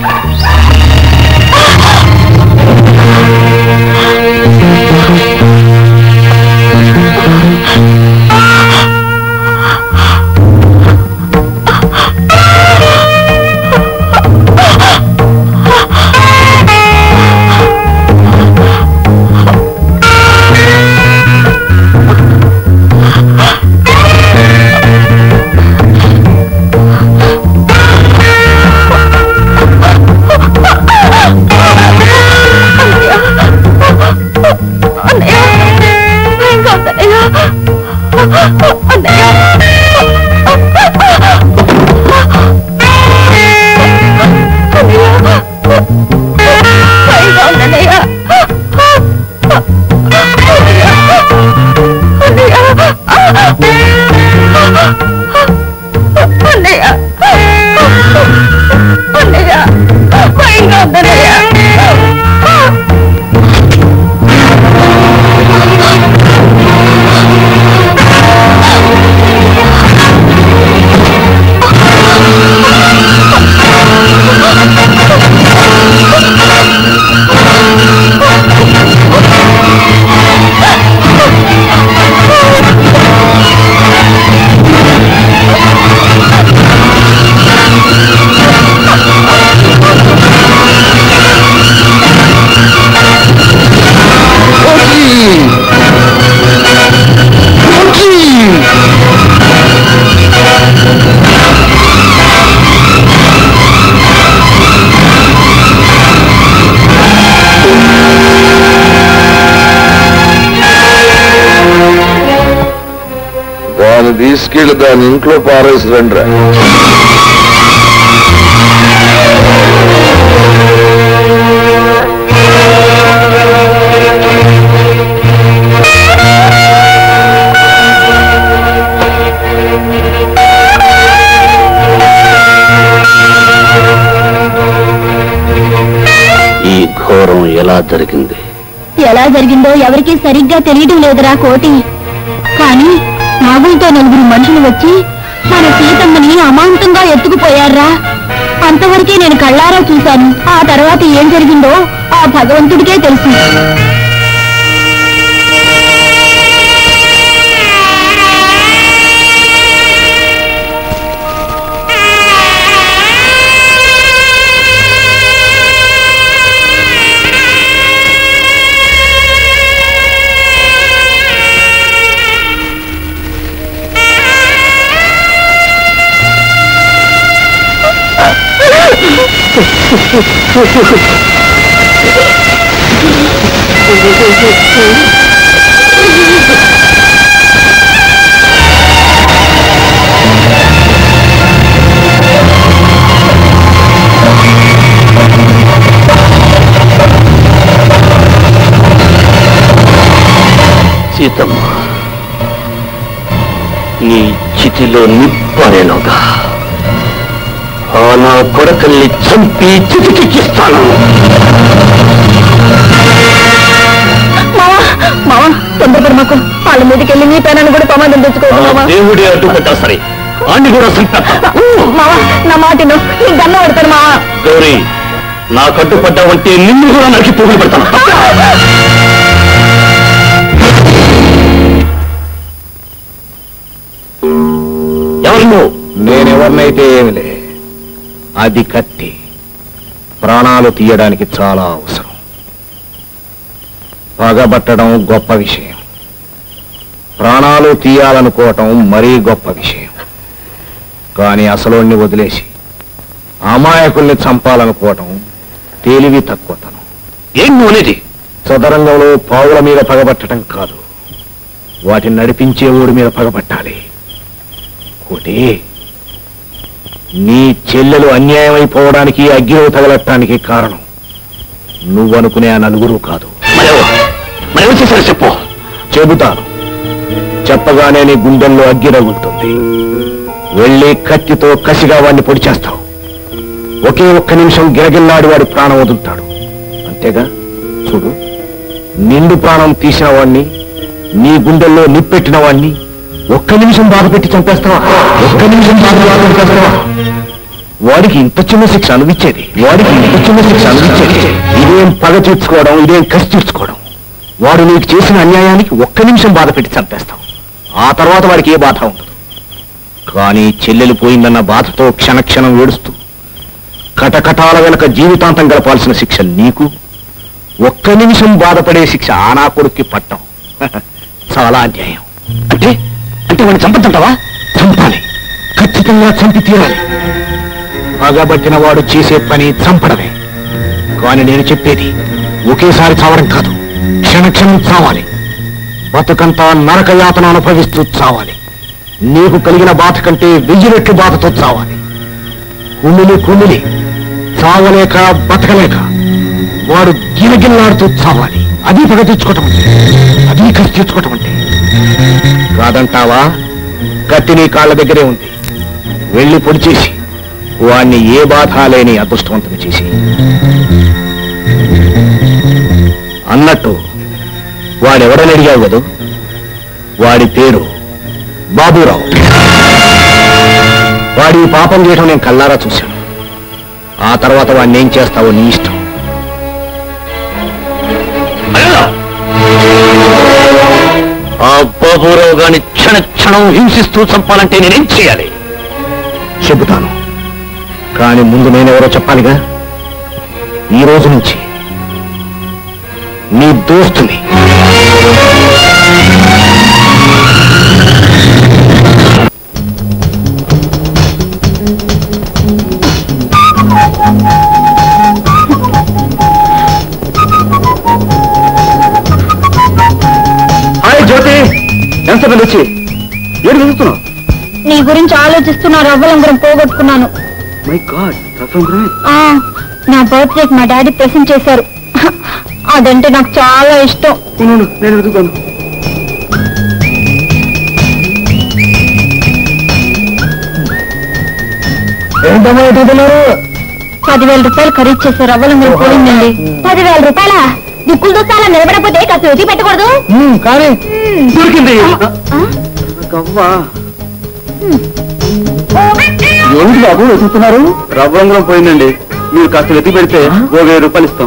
దాన్ని తీసుకెళ్లి దాని ఇంట్లో పారేసి రండిరా ఈ ఘోరం ఎలా జరిగింది ఎలా జరిగిందో ఎవరికీ సరిగ్గా తెలియడం లేదురా కోటి కానీ నాగులతో నలుగురు మనుషులు వచ్చి మన సీతమ్మని అమాంతంగా ఎత్తుకుపోయారా అంతవరకే నేను కళ్ళారా చూశాను ఆ తర్వాత ఏం జరిగిందో ఆ భగవంతుడికే తెలుసు సీతమ్మ నీ చితిలో నిప్పనేలోగా ఆ నా కొడకల్ని చంపి చితికిస్తాను మావా మావా తొందరపడి మాకు వాళ్ళ మీదకెళ్ళి నీ పేనాన్ని కూడా ప్రమాదం తెచ్చుకోవద్దు మావా దేవుడి అడ్డుపడ్డా సరే అన్ని కూడా సంపేస్తా మావా నా మాటను నీ గన్న పడతాను మావా గౌరీ నా కట్టుపడ్డావంటే నిన్ను కూడా నరికి పువ్వులు పెడతాను ఎవరు నువ్వు నేనెవరినైతే ఏమిలే అది కత్తి ప్రాణాలు తీయడానికి చాలా అవసరం పగబట్టడం గొప్ప విషయం ప్రాణాలు తీయాలనుకోవటం మరీ గొప్ప విషయం కానీ అసలోని వదిలేసి అమాయకుల్ని చంపాలనుకోవటం తెలివి తక్కువతనం ఏం నువ్వు అనేది చదరంగంలో పావుల మీద పగబట్టడం కాదు వాటిని నడిపించే ఊడి మీద పగబట్టాలి కోటి నీ చెల్లెలు అన్యాయం అయిపోవడానికి అగ్గిలో తగలటానికి కారణం నువ్వనుకునే ఆ నలుగురు కాదు మరెవరు మరెవరు చేశారు చెప్పు చెబుతాను చెప్పగానే నీ గుండెల్లో అగ్గి రగులుతుంది వెళ్ళి కత్తితో కసిగా వాడిని పొడి చేస్తావు ఒకే ఒక్క నిమిషం గిరగిల్లాడి వాడి ప్రాణం వదులుతాడు అంతేగా చూడు నిండు ప్రాణం తీసిన వాణ్ణి నీ గుండెల్లో నిప్పెట్టిన వాణ్ణి ఒక్క నిమిషం బాధ పెట్టి చంపేస్తావా ఒక్క నిమిషం బాధ బాధ చంపేస్తావా వాడికి ఇంత చిన్న శిక్ష అనువిచ్చేది వాడికి ఇంత చిన్న శిక్ష అనువిచ్చేది ఇదేం పగ తీర్చుకోవడం ఇదేం కసి తీర్చుకోవడం వాడు నీకు చేసిన అన్యాయానికి ఒక్క నిమిషం బాధ పెట్టి చంపేస్తాం ఆ తర్వాత వాడికి ఏ బాధ ఉండదు కానీ చెల్లెలు పోయిందన్న బాధతో క్షణక్షణం ఏడుస్తూ కటకటాల వెనక జీవితాంతం గడపాల్సిన శిక్ష నీకు ఒక్క నిమిషం బాధపడే శిక్ష ఆ నా కొడుక్కి పట్టం చాలా అన్యాయం అంటే అంటే వాడిని చంపద్దంటావా చంపాలి ఖచ్చితంగా చంపి తీరాలి పగబట్టిన వాడు చేసే పని చంపడమే కానీ నేను చెప్పేది ఒకేసారి చావడం కాదు క్షణక్షణం చావాలి బతుకంతా నరక యాతన అనుభవిస్తూ చావాలి నీకు కలిగిన బాధ కంటే వెయ్యి రెట్లు బాధతో చావాలి కుమిలి కుమిలి చావలేక బతకలేక వాడు గిలగిల్లాడుతూ చావాలి అది పగ తెచ్చుకోవటం అంటే అది కసి తెచ్చుకోవటం అంటే కాదంటావా కత్తి నీ కాళ్ళ దగ్గరే ఉంది వెళ్ళి పొడిచేసి వాణ్ణి ఏ బాధ లేని అదృష్టవంతుని చేసి అన్నట్టు వాడెవడని అడిగావు కదూ వాడి పేరు బాబురావు వాడి ఈ పాపం చేయడం నేను కల్లారా చూశాను ఆ తర్వాత వాడిని ఏం చేస్తావో నీ ఇష్టం ఆ బాబురావు గాని క్షణ క్షణం హింసిస్తూ చంపాలంటే నేనేం చేయాలి చెబుతాను కానీ ముందు నేనెవరో చెప్పాలిగా ఈ రోజు నుంచి నీ దోస్తుని హాయ్ జ్యోతి ఎంత వచ్చి ఏడు వెళ్తున్నావు నీ గురించి ఆలోచిస్తున్న రవ్వలంగురం పోగొట్టుకున్నాను మై గాడ్ రసం ఆ నా బర్త్డేకి మా డాడీ ప్రెసెంట్ చేశారు అదంటే నాకు చాలా ఇష్టం నేను వెతుకుతాను ఏంటమ్మా ఎదుగుతున్నారు పదివేల రూపాయలు ఖరీదు చేసే రవ్వలంగురం పోయిందండి పదివేల రూపాయల దిక్కులు దోస్తాల నిలబడకపోతే కాస్త రుచి పెట్టకూడదు కానీ దొరికింది కవ్వా ఏంటి బాబు వెతుకుతున్నారు రవ్వంగురం పోయిందండి మీరు కాస్త వెతికి పెడితే ఓ వెయ్యి రూపాయలు ఇస్తాం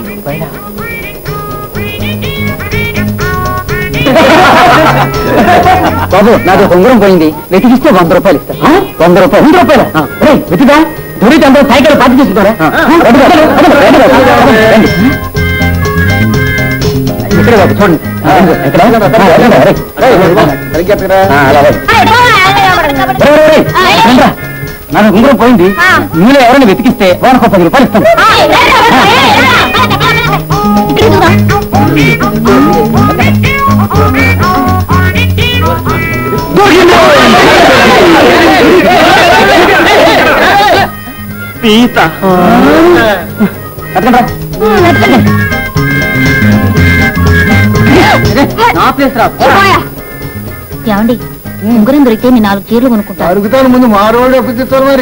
బాబు నాది ఒక ఉంగరం పోయింది వెతికిస్తే వంద రూపాయలు ఇస్తా వంద రూపాయలు వంద రూపాయలు వెతిగా దొరికి అందరూ సైకిల్ పార్టీ చేసుకుంటారా ఇక్కడ బాబు చూడండి ఎక్కడ నాకు ఉంగరం పోయింది మీలో ఎవరైనా వెతికిస్తే వాళ్ళకి ఒక పది రూపాయలు ఇస్తాం పీత నా ప్లేస్ రా ఏమండి ఉంగరం దొరికితే నేను నాలుగు చీరలు కొనుక్కుంటాను అడుగుతాను ముందు మారోడు ఎప్పుడు తెస్తారు మరి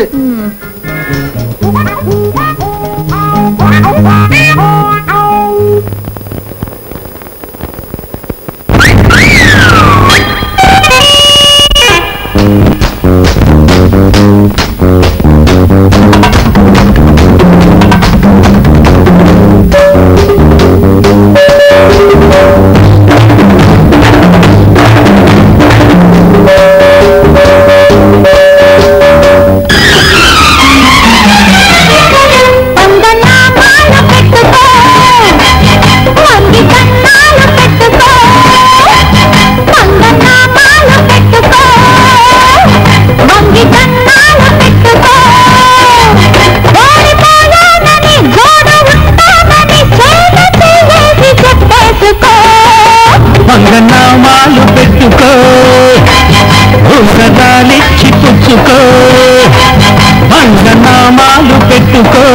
మంగనామాలు పెట్టుకో ఉంగరాలిచ్చి పుచ్చుకో మంగనామాలు పెట్టుకో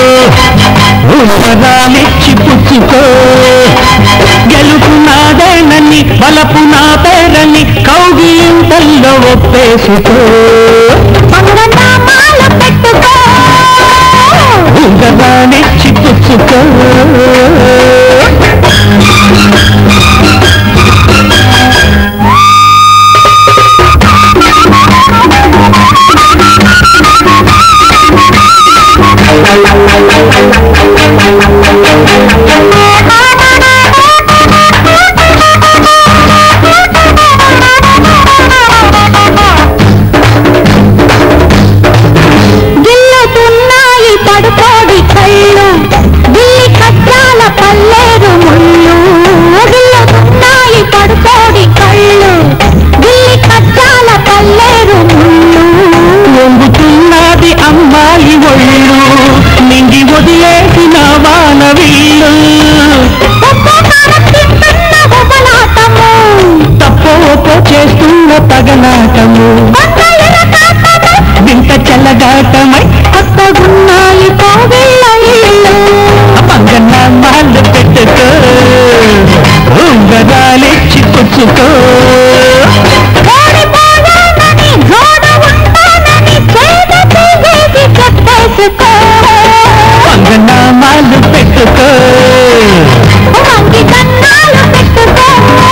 ఉంగరాలిచ్చి పుచ్చుకో గెలుపు నాదేనని బలపు నా పేరని కౌగిలింతల్లో ఒప్పేసుకో ఉంగరాలిచ్చి పుచ్చుకో ఆ అందము వింత చెల్లగాటమై కొత్తగున్నాయి కోవిళ్ళ ఇళ్ళు మంగన్న మాలు పెట్టుకో ఉంగరాలిచ్చి పుచ్చుకో ఓడిపోయానని జోడ ఉంటానని చేత చేసేసి చెప్పేసుకో మంగన్న మాలు పెట్టుకో మంచి కన్నాలు పెట్టుకో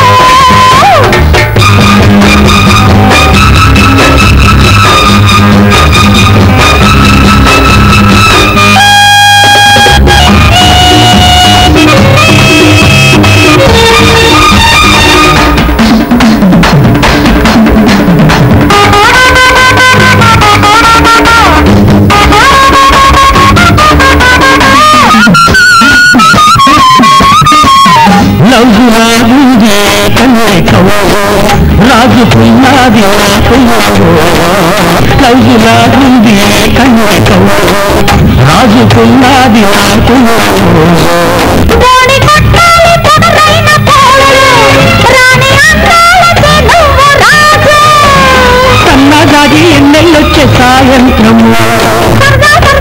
లవ్వు రాగుంది కన్నే కవో రాజు పున్నాది లవ్వు రాగుంది కన్నే కవో రాజు పున్నాది బోడి కొట్టాలి పొగరైన కోడలు రాణి అందాలకి నువ్వు రాజు సన్నగాడి ఎన్నెల్లొచ్చే సాయంత్రము సరదాగా